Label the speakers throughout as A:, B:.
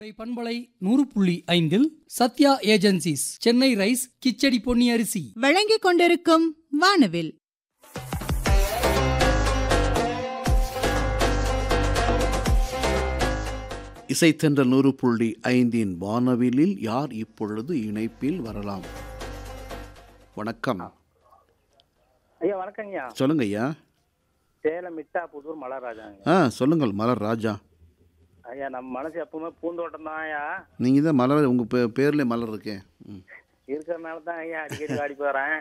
A: பண்பலை நூறு புள்ளி ஐந்தில் சத்யா ஏஜென்சிஸ் சென்னை ரைஸ் கிச்சடி பொன்னி அரிசி
B: வழங்கிக் கொண்டிருக்கும் வானவில்
C: இசைத்தென்றல் நூறு புள்ளி ஐந்தின் வானவிலில் யார் இப்பொழுது இணைப்பில் வரலாம் வணக்கம்
D: ஐயா வணக்கங்கய்யா
C: சொல்லுங்க ஐயா
D: சேலம் மிட்டா புதூர் மலராஜாங்க
C: ஆ சொல்லுங்கள் மலர் ராஜா
D: ஐயா நம்ம மனசு எப்பவுமே பூந்தோட்டம் தான் ஐயா
C: நீங்கள் தான் மலர் உங்கள் பே பேர்லேயே மலர் இருக்கேன் ம்.
D: இருக்கிறனால தான் ஐயா அடிக்கடி வாடி போறேன்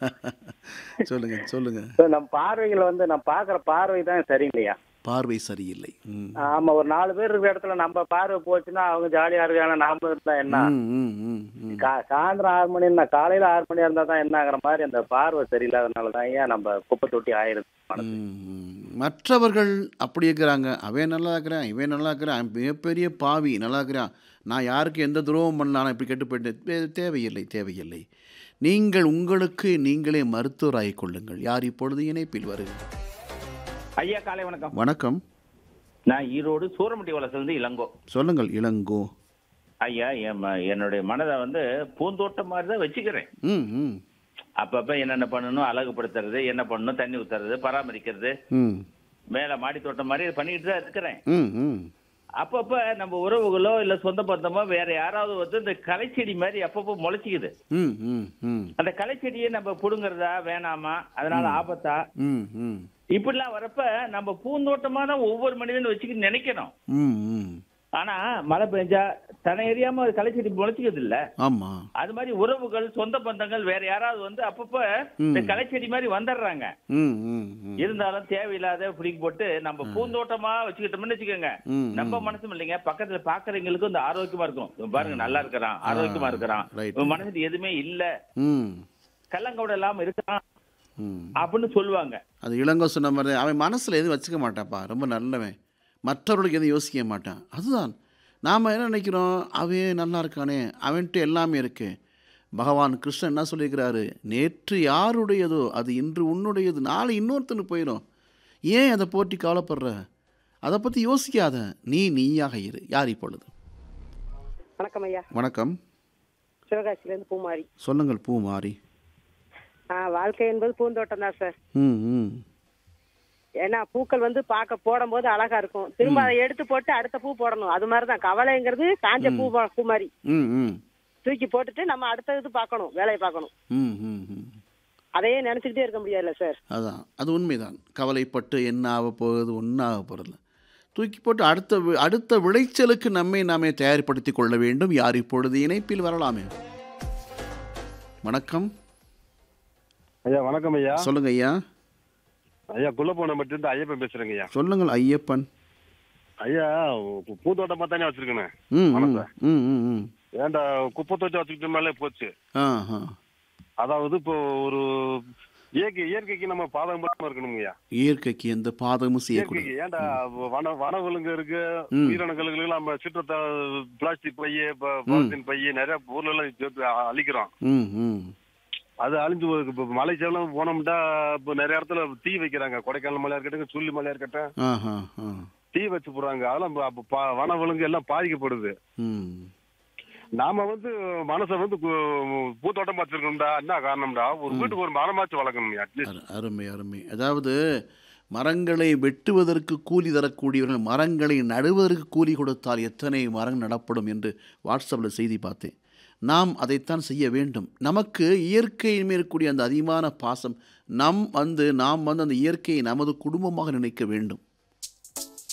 C: சொல்லுங்க சொல்லுங்க
D: இப்போ நம்ம பார்வைகள் வந்து நம்ம பார்க்குற பார்வை தான் சரியில்லையா
C: பார்வை சரியில்லை ம்
D: ஆமா ஒரு நாலு பேர் இருக்கிற இடத்துல நம்ம பார்வை போச்சுன்னா அவங்க ஜாலியா இருக்காங்க நாம இருந்தா என்ன
C: ம், ம், ம், ம்.
D: கா- சாயந்தரம் ஆறு மணின்னா காலையில ஆறு மணியா இருந்தா தான் என்னங்கிற மாதிரி அந்த பார்வை சரியில்லாதனால தான் ஐயா நம்ம குப்பை தொட்டி ஆயிருது மனசு
C: ம், ம். மற்றவர்கள் அப்படி இருக்கிறாங்க அவன் நல்லா இருக்கிறான் இவன் நல்லா இருக்கிறான் அவன் மிகப்பெரிய பாவி நல்லா இருக்கிறான் நான் யாருக்கு எந்த துரோகம் பண்ணலாம் இப்படி கெட்டு போயிட்டேன் தே- தேவையில்லை தேவையில்லை நீங்கள் உங்களுக்கு நீங்களே மருத்துவராகிக் கொள்ளுங்கள் யார் இப்பொழுது இணைப்பில் வருகிறார்
E: ஐயா காலை வணக்கம்
C: வணக்கம்
E: நான் ஈரோடு சூரமட்டி வளசிலிருந்து இளங்கோ
C: சொல்லுங்கள் இளங்கோ
E: ஐயா என் ம- என்னுடைய மனதை வந்து பூந்தோட்டம் மாதிரி தான் வச்சுக்கிறேன்
C: ம் ம்
E: அப்பப்ப என்னென்ன பண்ணணும் அழகுபடுத்துறது என்ன பண்ணணும் தண்ணி ஊத்துறது பராமரிக்கிறது
C: ம்
E: மேல மாடி தோட்டம் மாதிரி பண்ணிட்டு தான் இருக்கிறேன்
C: ம் ம்
E: அப்பப்ப நம்ம உறவுகளோ இல்ல சொந்த பந்தமோ வேற யாராவது வந்து இந்த களைச்செடி மாதிரி அப்பப்போ முளைச்சிக்குது
C: ம் ம் ம்
E: அந்த களைச்செடியை நம்ம புடுங்குறதா வேணாமா அதனால ஆபத்தா
C: ம் ம்
E: இப்படிலாம் வரப்ப நம்ம பூந்தோட்டமா தான் ஒவ்வொரு மனிதனும் வச்சுக்கிட்டு நினைக்கணும்
C: ம் ம்
E: ஆனா மழை பெஞ்சா தன்னை எரியாம ஒரு களைச்செடி முளைச்சிக்கிறது இல்ல
C: ஆமாம்
E: அது மாதிரி உறவுகள் சொந்த பந்தங்கள் வேற யாராவது வந்து அப்பப்ப இந்த களைச்செடி மாதிரி வந்துடுறாங்க
C: ம் ம் ம்
E: இருந்தாலும் தேவையில்லாத பிடிக்கு போட்டு நம்ம பூந்தோட்டமா வச்சுக்கிட்டோம்னு வச்சுக்கோங்க
C: ம்,
E: நம்ம மனசும் இல்லைங்க பக்கத்துல பாக்குறவங்களுக்கும் இந்த ஆரோக்கியமா இருக்கும் இவன் பாருங்க நல்லா இருக்கிறான் ஆரோக்கியமா இருக்கிறான்
C: right.
E: இவன் மனசுல எதுவுமே இல்ல
C: ம்
E: கள்ளங்கவுட இல்லாம இருக்கான்
C: ம்
E: அப்படின்னு சொல்லுவாங்க
C: அது இளங்கோ சொன்ன மாதிரி அவன் மனசில் எதுவும் வச்சுக்க மாட்டான்ப்பா ரொம்ப நல்லவன் மற்றவர்களுக்கு எதுவும் யோசிக்க மாட்டான் அதுதான் நாம் என்ன நினைக்கிறோம் அவன் நல்லா இருக்கானே அவன்கிட்ட எல்லாமே இருக்கு பகவான் கிருஷ்ணன் என்ன சொல்லியிருக்கிறாரு நேற்று யாருடையதோ அது இன்று உன்னுடையது நாளை இன்னொருத்தனுக்கு போயிடும் ஏன் அதை போட்டி கவலைப்படுற அதை பற்றி யோசிக்காத நீ நீயாக இரு யார் இப்பொழுது
F: வணக்கம் ஐயா
C: வணக்கம்
F: சிவகாசியிலேருந்து பூமாரி
C: சொல்லுங்கள் பூ மாறி
F: ஆ வாழ்க்கை என்பது பூந்தோட்டம் தான் சார்
C: ம் ம்
F: ஏன்னா பூக்கள் வந்து பார்க்க போடும்போது அழகா இருக்கும் திரும்ப அதை எடுத்து போட்டு அடுத்த பூ போடணும் அது மாதிரி தான் கவலைங்கிறது காஞ்ச பூ மா- பூ மாதிரி
C: ம் ம்
F: தூக்கி போட்டுட்டு நம்ம அடுத்த இது பார்க்கணும் வேலையை பார்க்கணும்
C: ம் ம் ம்
F: அதையே நினைச்சுக்கிட்டே இருக்க முடியாதுல்ல சார்
C: அதான் அது உண்மைதான் கவலைப்பட்டு என்ன ஆக போகுது ஒன்றும் ஆக போகிறதில்ல தூக்கி போட்டு அடுத்த வி- அடுத்த விளைச்சலுக்கு நம்மை நாமே தயார்படுத்தி கொள்ள வேண்டும் யார் இப்பொழுது இணைப்பில் வரலாமே வணக்கம்
G: ஐயா வணக்கம் ஐயா
C: சொல்லுங்க ஐயா
G: ஐயா குள்ளப்போனம்பட்டு இருந்து ஐயப்பன் பேசுறேங்க ஐயா
C: சொல்லுங்கள் ஐயப்பன்
G: ஐயா பூ- பூந்தோட்டமா தானே வச்சிருக்கேன்
C: ம் ம்
G: வணக்கம்.
C: ம் ம் ம்
G: ஏன்டா குப்பை தோட்டம் வச்சுக்கிட்ட மேலே போச்சு
C: ஆ ஆ
G: அதாவது இப்போ ஒரு இயற்கை இயற்கைக்கு நம்ம பாதகமா இருக்கணும் ஐயா
C: இயற்கைக்கு எந்த பாதகமும் செய்யக்கூடாது
G: இயற்கைக்கு ஏன்டா வன வனவிலங்கு இருக்கு
C: ம்.
G: உயிரினங்களுக்கு நம்ம சிற்றத்தை பிளாஸ்டிக் பைய பாலித்தீன் பைய நிறைய பொருள் எல்லாம் சேர்த்து அ- அழிக்கிறோம்
C: ம் ம்
G: அது அழிஞ்சு போகுது. இப்போ மலை சேலம் போனோம்னா இப்போ நிறைய இடத்துல தீ வைக்கிறாங்க கொடைக்கானல் மலையா இருக்கட்டும் சுள்ளி மலையா இருக்கட்டும்
C: ஆ ஆ ஆ
G: தீ வச்சு போடுறாங்க அதெல்லாம் ப- அப்ப ப- வனவிலங்கு எல்லாம் பாதிக்கப்படுது
C: ம்
G: நாம வந்து மனசை வந்து கு- பூத்தோட்டம் வச்சிருக்கோம்டா என்ன காரணம்டா ஒரு வீட்டுக்கு ஒரு மரமாச்சு வளர்க்கணும் அட்லீஸ்ட்
C: அரு- அருமை அருமை அதாவது மரங்களை வெட்டுவதற்கு கூலி தரக்கூடியவர்கள் மரங்களை நடுவதற்கு கூலி கொடுத்தால் எத்தனை மரம் நடப்படும் என்று வாட்ஸ்அப்பில் செய்தி பார்த்தேன் நாம் அதைத்தான் செய்ய வேண்டும் நமக்கு இயற்கையின் மேல் இருக்கக்கூடிய அந்த அதிகமான பாசம் நம் வந்து நாம் வந்து அந்த இயற்கையை நமது குடும்பமாக நினைக்க வேண்டும்